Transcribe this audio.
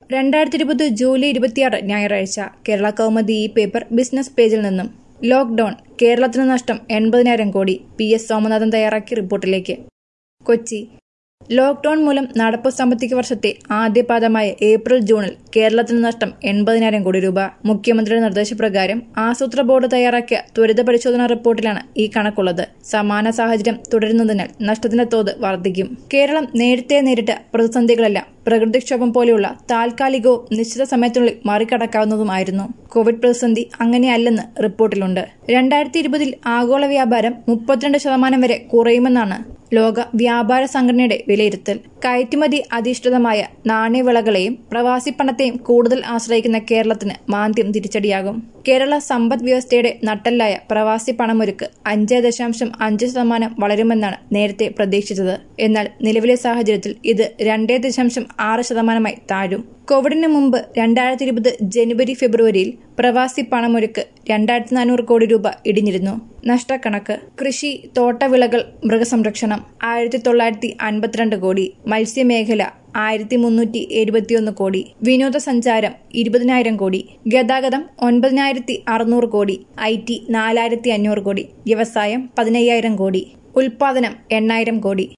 രണ്ടായിരത്തി ഇരുപത് ജൂലൈ ഇരുപത്തിയാറ് ഞായറാഴ്ച കേരള കൗമുദി ഈ പേപ്പർ ബിസിനസ് പേജിൽ നിന്നും ലോക്ഡൌൺ കേരളത്തിന് നഷ്ടം എൺപതിനായിരം കോടി പി എസ് സോമനാഥൻ തയ്യാറാക്കിയ റിപ്പോർട്ടിലേക്ക് കൊച്ചി ലോക്ഡൌൺ മൂലം നടപ്പു സാമ്പത്തിക വർഷത്തെ ആദ്യപാദമായ ഏപ്രിൽ ജൂണിൽ കേരളത്തിന് നഷ്ടം എൺപതിനായിരം കോടി രൂപ മുഖ്യമന്ത്രിയുടെ നിർദ്ദേശപ്രകാരം ആസൂത്ര ബോർഡ് തയ്യാറാക്കിയ ത്വരിത പരിശോധനാ റിപ്പോർട്ടിലാണ് ഈ കണക്കുള്ളത് സമാന സാഹചര്യം തുടരുന്നതിനാൽ നഷ്ടത്തിന്റെ തോത് വർദ്ധിക്കും കേരളം നേരത്തെ നേരിട്ട പ്രതിസന്ധികളെല്ലാം പ്രകൃതിക്ഷോഭം പോലെയുള്ള താൽക്കാലികവും നിശ്ചിത സമയത്തിനുള്ളിൽ മറികടക്കാവുന്നതുമായിരുന്നു കോവിഡ് പ്രതിസന്ധി അങ്ങനെയല്ലെന്ന് റിപ്പോർട്ടിലുണ്ട് രണ്ടായിരത്തി ഇരുപതിൽ ആഗോള വ്യാപാരം മുപ്പത്തിരണ്ട് ശതമാനം വരെ കുറയുമെന്നാണ് ലോക വ്യാപാര സംഘടനയുടെ വിലയിരുത്തൽ കയറ്റുമതി അധിഷ്ഠിതമായ നാണ്യവിളകളെയും പ്രവാസി പണത്തെയും കൂടുതൽ ആശ്രയിക്കുന്ന കേരളത്തിന് മാന്ദ്യം തിരിച്ചടിയാകും കേരള സമ്പദ് വ്യവസ്ഥയുടെ നട്ടല്ലായ പ്രവാസി പണമൊരുക്ക് അഞ്ച് ദശാംശം അഞ്ച് ശതമാനം വളരുമെന്നാണ് നേരത്തെ പ്രതീക്ഷിച്ചത് എന്നാൽ നിലവിലെ സാഹചര്യത്തിൽ ഇത് രണ്ടേ ദശാംശം ആറ് ശതമാനമായി താഴും കോവിഡിന് മുമ്പ് രണ്ടായിരത്തി ഇരുപത് ജനുവരി ഫെബ്രുവരിയിൽ പ്രവാസി പണമൊരുക്ക് രണ്ടായിരത്തി നാനൂറ് കോടി രൂപ ഇടിഞ്ഞിരുന്നു നഷ്ടക്കണക്ക് കൃഷി തോട്ടവിളകൾ മൃഗസംരക്ഷണം ആയിരത്തി തൊള്ളായിരത്തി അൻപത്തിരണ്ട് കോടി മത്സ്യമേഖല ആയിരത്തി മുന്നൂറ്റി എഴുപത്തിയൊന്ന് കോടി വിനോദസഞ്ചാരം ഇരുപതിനായിരം കോടി ഗതാഗതം ഒൻപതിനായിരത്തി അറുന്നൂറ് കോടി ഐ ടി നാലായിരത്തി അഞ്ഞൂറ് കോടി വ്യവസായം പതിനയ്യായിരം കോടി ഉൽപാദനം എണ്ണായിരം കോടി